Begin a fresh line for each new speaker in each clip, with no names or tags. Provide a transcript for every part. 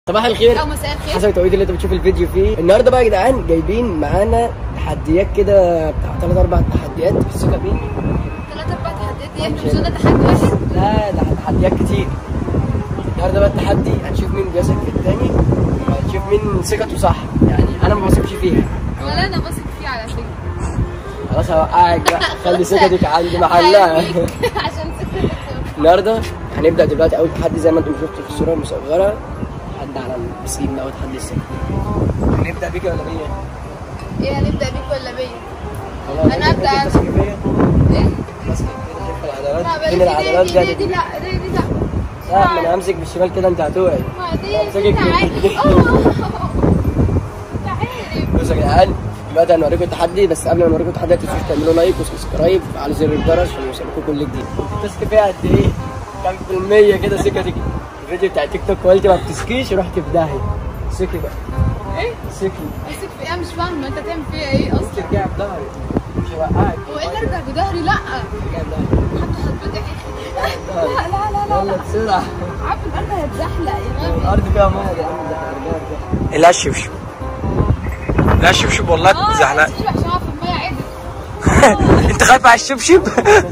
صباح الخير
او مساء الخير
حسب التوقيت اللي انت بتشوف الفيديو فيه النهارده بقى يا جدعان جايبين معانا تحديات كده بتاع ثلاث اربع تحديات في الثقه بيه
ثلاث اربع تحديات ايه احنا مش قلنا تحدي واحد
لا ده تحديات كتير النهارده بقى التحدي هنشوف مين بيثق في التاني وهنشوف مين ثقته صح يعني انا ما بثقش فيها
ولا انا بثق فيه على فكره
خلاص هوقعك بقى خلي ثقتك عند محلها
عشان ثقتك
النهارده هنبدا دلوقتي اول تحدي زي ما انتم شفتوا في الصوره المصغره تحدي على البسين ده وتحدي الثقه هنبدا بيك ولا بيا؟
ايه هنبدا بيك ولا بيا؟
خلاص
أنا أبدأ.
انت تمسكي فيا
ايه؟
ماسكك كده شايفه
لا
العضلات
بلاش
فين
دي
العضلات
دي
ده
دي, دي لا دي دي لا
لا ما انا همسك بالشمال كده انت هتوعي
ما دي
أمسكك
دي تعالي
بإيدي.
اه تعالي
بصوا يا جدعان دلوقتي هنوريكم التحدي بس قبل ما نوريكم التحدي ما تنسوش تعملوا لايك وسبسكرايب وعلى زر الجرس عشان يوصلكم كل جديد بتثقي فيها قد ايه؟ كام في المية كده ثقتك الفيديو بتاع تيك توك وقلت ما بتسكيش رحت في داهية ثقي بقى
ايه؟
ثقي
امسك في ايه مش فاهمه انت تعمل فيها ايه اصلا؟
ترجع بظهري مش هوقعك
هو ايه اللي ارجع بظهري لا
ترجع بظهري
حتى حضرتك لا لا لا لا
يلا
لا
بسرعة
عارف الارض هتزحلق يا غبي
الأرض فيها مية يا جدعان ده هرجع
لا الشبشب لا الشبشب والله
اه
تزحلق
عشان اقف في الميه عدل
انت خايف على الشبشب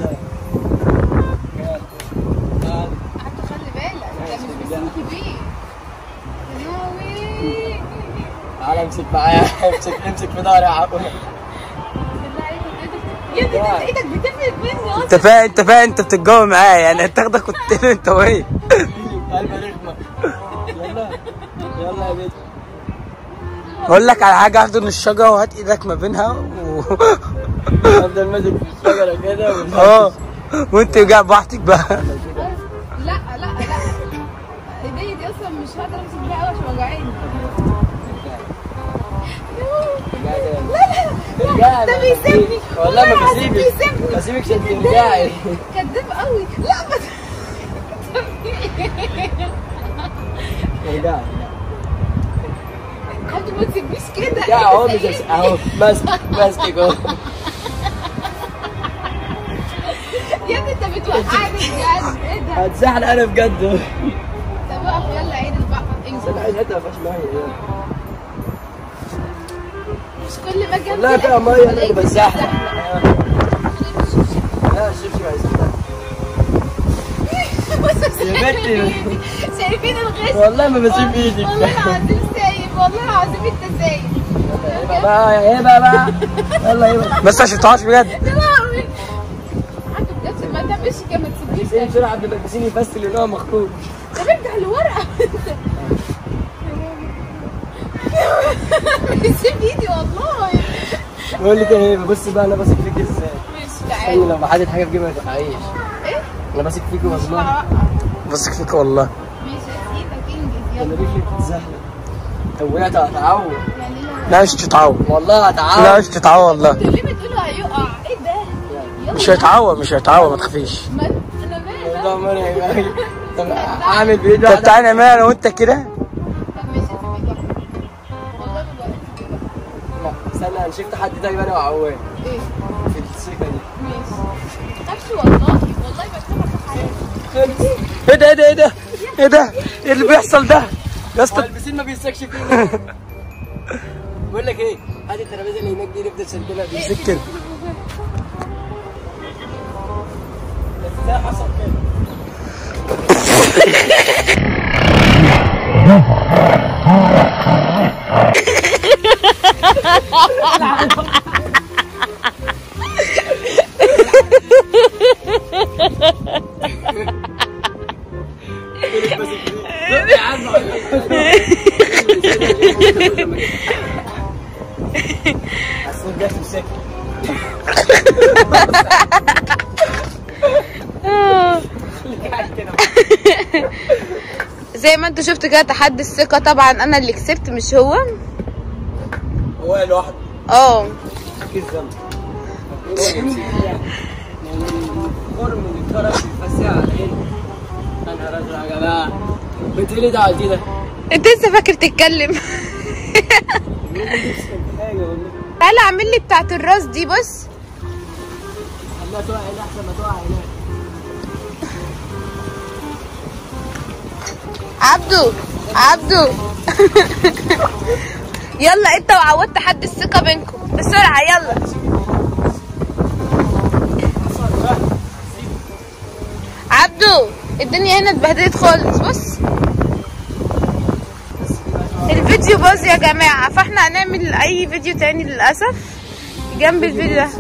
قعدت خلي بالك ده مش بسين كبير يا لهوي
تعالى امسك معايا امسك امسك في ظهري يا عم
بالله عليك يا ابني انت ايدك بتفلت مني
انت
اصلا
فاهم انت فاهم انت بتتجاوب معايا يعني هتاخدك وتتقل انت وهي
قلبة رخمة يلا يلا يا بنت
اقول لك على حاجه احضن الشجره وهات ايدك ما بينها و...
افضل ماسك في الشجرة كده ومش
اه وانت جاي براحتك بقى
لا لا لا ايدي دي اصلا مش هقدر امسك بيها قوي عشان وجعاني
لا
ده بيسيبني
والله ما
العظيم
بسيبك
بيسيبني
بسيبك عشان ترجعي
كداب قوي لا ما
ترجعي
انت ما تسيبنيش كده
لا اهو مش هس- اهو ماسك ماسكك اهو
يا ابني انت بتوقعني بجد ايه ده
هتزحلق انا بجد
طب اقف يلا عيد البقى
بس انا عايز حته ما فيهاش ميه
مش كل ما اجي
لا
أمسك
فيها ميه انا اللي
ألاقيك
بزحلق
بتزحلق.
لا الشبشب هيزحلق
بص
يا بنتي.
شايفين الغش
والله ما بسيب ايدك
والله العظيم سايب والله العظيم انت سايب
يبقى بقى يا هبه بقى يلا يلا
بس عشان تعرفش بجد
يا لهوي عارف بجد ما تعملش كده ما تسيبنيش
ايه بسرعه قبل ما تلبسيني يفسل ان هو مخطوط
طب ارجع لورا سيب ايدي والله
بقول لك ايه بص بقى انا ماسك فيك ازاي
مش
استني
تعالى
لو حاطط حاجه في جيبي ما تقعيش
ايه
انا ماسك فيك والله
هوقع.
بصك فيك والله
مش هسيبك انجز
انا
يلا
رجلي بتتزحلق لو وقعت هتعور
يعني لا
لا مش تتعور
والله هتعور
لا مش تتعور والله
انتوا ليه بتقولوا هيقع ايه ده يلا
مش هيتعور مش هيتعور ما تخافيش
ما انا مالي
ده مرة يا جماعة. طب اعمل بايدي
طب
واحدة.
تعالى نعمل انا وانت كده
طب ماشي هسيبك والله ما بقولش
لا استنى انا شفت حد طيب انا وعوان
ايه
في السكه دي
ماشي ما تخافش والله والله بكتبك حياتي
ايه ده ايه ده ايه ده ايه ده ايه اللي بيحصل ده يا
هو
اسطى
البسين ما بيسكش فينا بقول لك ايه هات الترابيزه اللي هناك دي نفضل شدنا بيه
سكر
بس ازاي حصل كده يا عم اصل ده سكر
زي ما انتوا شفتوا كده تحدي الثقة طبعا انا اللي كسبت مش هو
هو لوحده
اه
اكيد ذنب الفرن اللي اتضرب بيفسع على ايه؟ يا نهار ازرق يا جماعه انت ايه اللي ده عملتيه ده؟
انت لسه فاكر تتكلم
حاجه والله
تعالى اعمل لي بتاعت الراس دي بص
خليها تقع هنا احسن ما تقع هناك
عبدو عبدو يلا انت وعودت حد الثقة بينكم بسرعة يلا عبدو الدنيا هنا اتبهدلت خالص بص الفيديو باظ يا جماعة فاحنا هنعمل اي فيديو تاني للأسف جنب الفيديو ده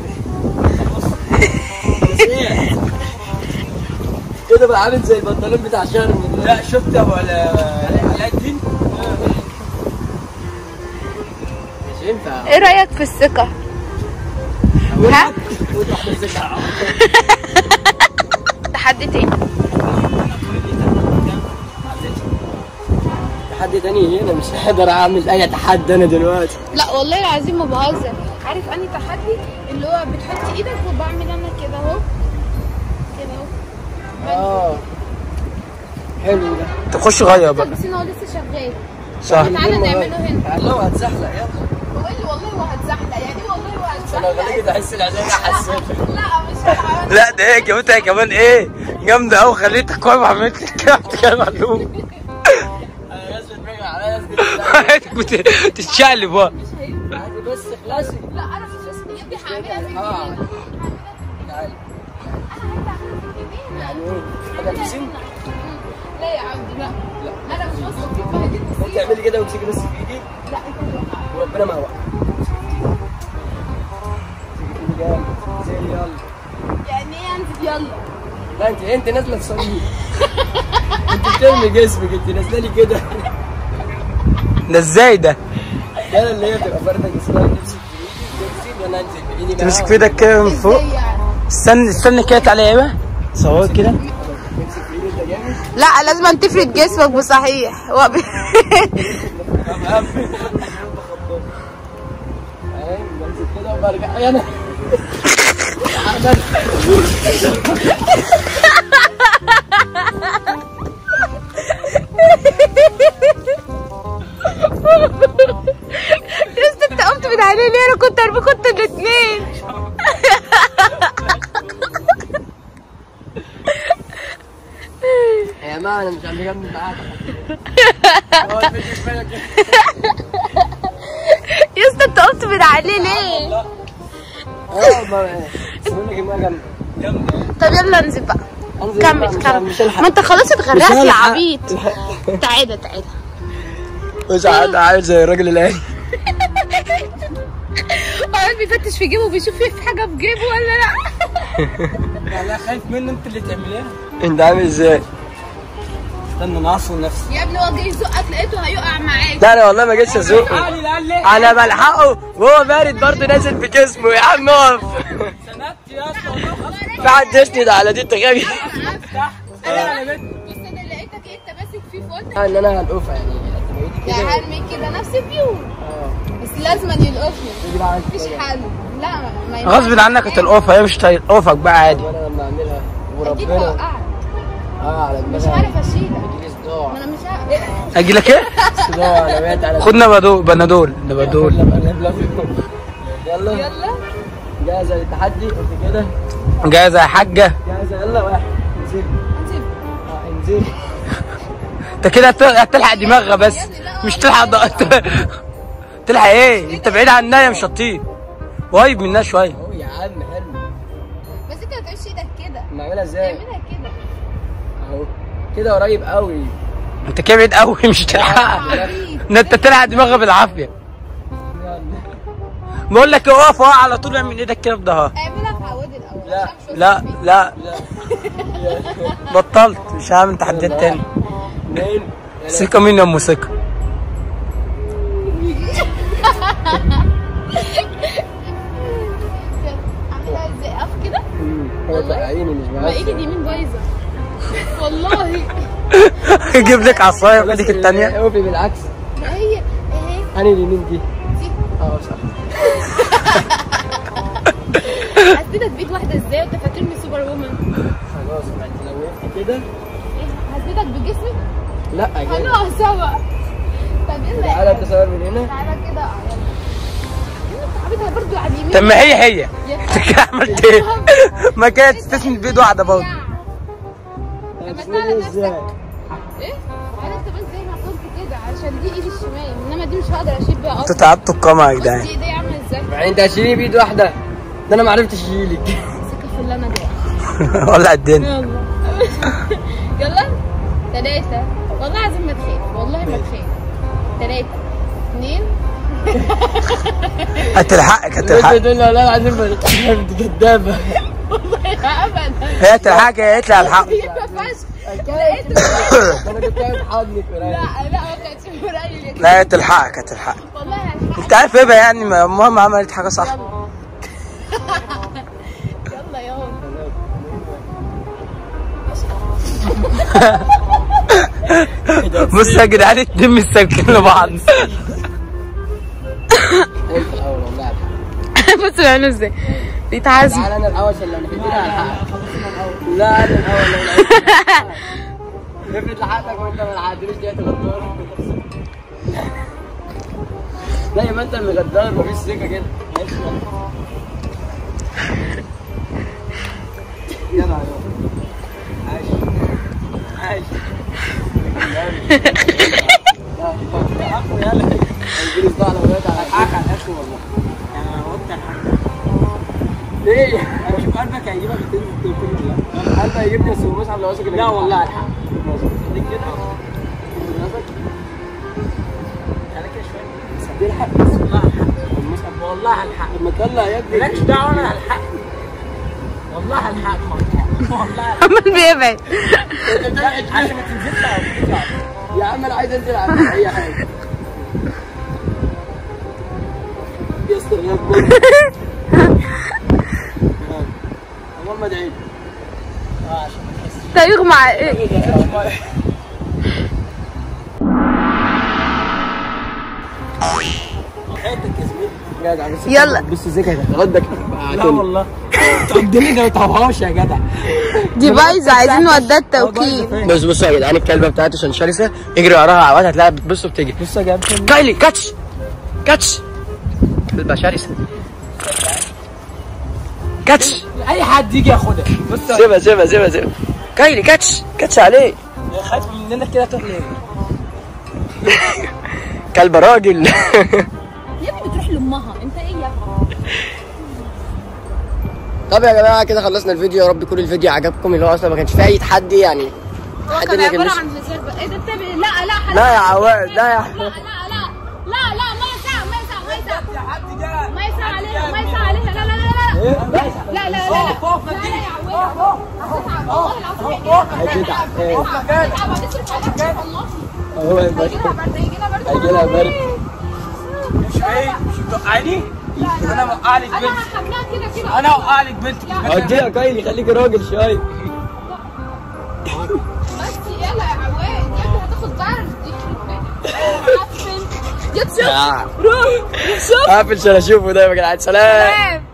كده بقى عامل زي البنطلون بتاع شهر من لا شفت ابو علاء الدين مش ينفع
ايه رأيك في الثقة؟ ها؟ تحدي تاني
حد تاني هنا مش قادر اعمل اي تحدي انا دلوقتي
لا والله العظيم ما بهزر عارف اني تحدي اللي هو بتحط ايدك وبعمل انا كده اهو كده اهو
اه حلو ده
طب خش غير بقى
بس هو لسه شغال
صح
تعالى نعمله هنا
تعالى وهتزحلق يلا
هو اللي والله وهتزحلق يعني والله
انا
وهتزحلق
خليك تحس العزاء حساسه
لا مش هحاول
لا ده ايه جابتها كمان ايه جامده قوي خليتك كويس وعملت لك كده كده معلوم
انا ناس بتبقى عليا ناس
كنت تتشقلب بقى
عادي بس خلاصي
لا انا مش اسمي دي هعملها في
اه
الجنينه
تعالى
انا عايزه اعملها في الجنينه
يعني ايه حاجه بسين
لا يا عبدي لا
لا
انا مش واثقه فيك ما هجيب
انت اعملي كده وامسكي بس في ايدي
لا انت اللي وقعت.
وربنا ما وقع جامد زي يلا
يعني ايه انزل يلا
لا انت انت نازله تصلي انت بترمي جسمك انت نازله لي كده
ده ازاي ده
ده اللي هي بتبقى فارده جسمها تمسك في ايدي تمسك وانا انزل بايدي معاها.
تمسك في ايدك كده من فوق
ازاي يعني
استنى استنى كده تعالى ايه بقى صور كده
تمسك في ايدي انت جامد
لا لازم أن تفرد جسمك بصحيح وب...
تمام اهي بنزل كده وبرجع أي انا
لسه انت قمت من عليه ليه انا كنت ارمي كنت الاثنين
يا جماعه انا مش عم بكمل معاك هو الفيديو كفايه كده
لسه انت قمت من عليه ليه
اه ما بقول لك ما جنب جنب
طب يلا انزل بقى
انزل
كمل
مش-
كمل
مش هلحق
ما انت خلاص اتغرقت يا
هلحق.
عبيط تعالى تعالى
مش عارف عامل زي الراجل الآلي
قاعد بيفتش في جيبه بيشوف في حاجه في جيبه ولا لا
لا خايف منه انت اللي تعمليها
انت عامل ازاي
استنى نعصر نفسي
يا ابني هو جاي يزقك لقيته هيقع معاك
لا انا والله ما جيتش ازقه
علي لا ليه
انا بلحقه وهو بارد برضه نازل بجسمه يا عم اقف
سندت يا اسطى
في حد يسند على دي انت غبي
انا بنت
بس انا لقيتك انت ماسك فيه فوتك
ان انا هنقفها يعني هتبقى ايدي
يا
كده
هرمي كده نفس الفيو
اه
بس لازم يلقفني
تيجي بقى عندي
مفيش
كده.
حل لا ما- ما ينفعش
غصب عنك هتلقفها هي مش هتلقفك بقى عادي
وانا لما اعملها
اكيد
وربنا
وقعت
اه على
مش
دماغي
عارف اشيلك
يجيلي صداع
ما انا مش عارف
اجي لك ايه
صداع انا وقعت على
خد نبادول بنادول نبادول
يلا
يلا
جاهزه للتحدي قلت كده
جاهزه يا حاجه
جاهزه يلا واحد انزلي
انزل
اه انزلي
انت كده هت- هتلحق دماغها بس مش تلحق ضغط تلحق ايه انت بعيد عنها يا مش هتطير قريب منها شويه
اهو يا عم حلو
بس انت ما تعملش ايدك كده
نعملها ازاي
اعملها كده
اهو كده قريب قوي
انت كده بعيد قوي مش هتلحقها
عبيط.
ده انت تلحق دماغها بالعافيه
يلا
بقول لك اقف اقف على طول اعمل ايدك كده في ظهرها
اعملها في عواد الاول
لا،
عشان مش
لا
واثق فيك.
لا
لا
بطلت مش هعمل تحديات تاني
اثنين
ثقة مين يا ام ثقة
اعملها ازاي اقف كده
هو تعيني مش
ما ايدي
معاك
دي مين بايظه والله
اجيب لك عصايه وايدك التانية
اوفي بالعكس
ما هي اهي
انهي اليمين دي
دي
اه صح
هثبتك بيد واحده ازاي وانت فاكرني سوبر وومن
خلاص ما انت لو وقفت كده
ايه هثبتك بجسمي
لا جاي
هنقع سوا طب يلا
تعالى انت صور من هنا
تعالى كده اه يلا انت عاملها برضو على اليمين
طب ما هي هي
يا
انت كده عملت ايه؟ ما كانت تستسند بايد واحدة برضه
طب
هتسندي
تعالى
ازاي
ايه تعالى انت بس زي ما كنت كده دي ايدي الشمال انما دي مش هقدر اشيل بيها
انتوا
اصلا
تعبتوا القمع يا
بص
جدعان
دي ايدي عامله ازاي
يعني انت هتشيليه بايد واحده ده انا ما عرفتش اشيلك
سكه في اللي انا جوه
ولع الدنيا
يلا يلا ثلاثة والله العظيم ما تخاف والله ما تخاف ثلاثة اثنين
هتلحقك
انت
هتلحقك
تقول له لا العظيم انت كدابه
والله لا ابدا
هي هتلحقك هي قالت لي هلحقه
هي ما فيهاش
انا كنت قاعد حاضنك
لا لا ما كانتش قليل
لا هي هتلحقك هتلحقك
والله هلحقك
انت عارف ايه بقى يعني ما- المهم عملت حاجه صح
يلا يلا
بص يا جدعان اتنين مستمكين لبعض
انت الاول والله
بصوا يعني ازاي بيتعذب
تعال انا الاول عشان لو نحكي هلحقك لا انا الاول لو افرض لحقتك وانت ما لحقتنيش دي غدار لا يبقى انت اللي غدار مفيش سكه كده ماشي يلا يلا عايش عايش يلا هيجيلي صداع لو وقعت على حاجه على الاخر والله انا وقت ليه؟ انا بشوف قلبك هيجيبك تنزل تقول لا قلبك هيجيبني بس مصعب لو واثق لا والله الحق خليك كده خليك كده شويه تلحق بس والله الحق المصعب والله الحق لما تطلع يا ابني مالكش دعوه انا هلحق والله الحق والله
عمال بيبعد
عشان ما تنزلش يا عم انا عايز انزل على اي حاجه يستر يا ابني اللهم ادعي لي. اه عشان ما تحسش
ده يغمى على ايه
جدع بس
يلا.
بص ازاي غدك لا والله تقدمني ده ما يطوعهاش يا جدع
دي بايظه عايزين نوديها التوكيل
بص بصوا يا جدعان الكلبه بتاعته عشان شرسه اجري وراها عواد هتلاقيها بتبص وبتجري بص يا جدعان كايلي كاتش كاتش كلبه شرسه كاتش
اي حد يجي ياخدها بص
سيبها سيبها سيبها سيبها كايلي كاتش كاتش عليه
خايف مننا كده تروح ليه
كلبه راجل
يا ابني بتروح لامها انت ايه يا
طب يا جماعه كده خلصنا الفيديو يا رب يكون الفيديو عجبكم اللي هو اصلا ما كانش فيه اي تحدي يعني
هو
حد
كان
ما
عباره
كانش
عن هزار بقى. ايه ده التابع لا لا حد-
لا يا عواد لا يا
لا لا لا لا لا ما يسع ما يسع ما يسع ما يسع عليها ما يسع عليها لا لا لا لا لا لا لا لا لا لا يا عواد هتتعب والله العظيم
هتتعب.
هتتعب هتصرف عليها والله
هو يا
هيجي
باشا
لها برد هيجي لها برد
هيجي لها برد.
مش ايه مش توقعني انا موقع لك
انا
بنتي
هحملها كده كده
انا اوقع لك بنتك
قلت لك كايلي خليك راجل شويه
بس يلا يا عواد يا ابني هتاخد برد دي يخرب بيتك. يا تشوف روح شوف
قافل عشان اشوفه ده يا جدعان سلام
سلام